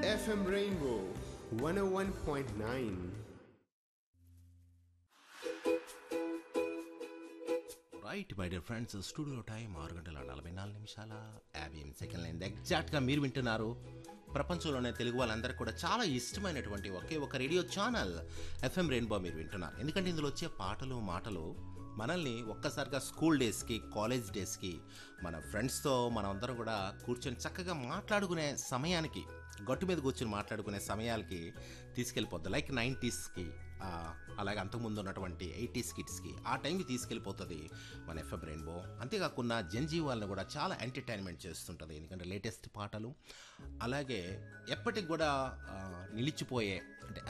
FM Rainbow 101.9. Right my dear friends studio time ఆరు గంటల నలభై నాలుగు నిమిషాల యాభై ఎనిమిది సెకండ్ల అయింది ఎగ్జాక్ట్గా మీరు వింటున్నారు ప్రపంచంలోనే తెలుగు వాళ్ళందరికీ కూడా చాలా ఇష్టమైనటువంటి ఒకే ఒక రేడియో ఛానల్ ఎఫ్ఎం రెయిన్బో మీరు వింటున్నారు ఎందుకంటే ఇందులో వచ్చే పాటలు మాటలు మనల్ని ఒక్కసారిగా స్కూల్ డేస్కి కాలేజ్ డేస్కి మన ఫ్రెండ్స్తో మనం అందరం కూడా కూర్చొని చక్కగా మాట్లాడుకునే సమయానికి గట్టు మీద కూర్చొని మాట్లాడుకునే సమయాలకి తీసుకెళ్ళిపోద్ది లైక్ నైంటీస్కి అలాగే అంతకుముందు ఉన్నటువంటి ఎయిటీస్ కిడ్స్కి ఆ టైంకి తీసుకెళ్ళిపోతుంది మన ఎఫ్ఎం రెయిన్బో అంతేకాకుండా జనజీవాలను కూడా చాలా ఎంటర్టైన్మెంట్ చేస్తుంటుంది ఎందుకంటే లేటెస్ట్ పాటలు అలాగే ఎప్పటికి కూడా ఆ, నిలిచిపోయే అంటే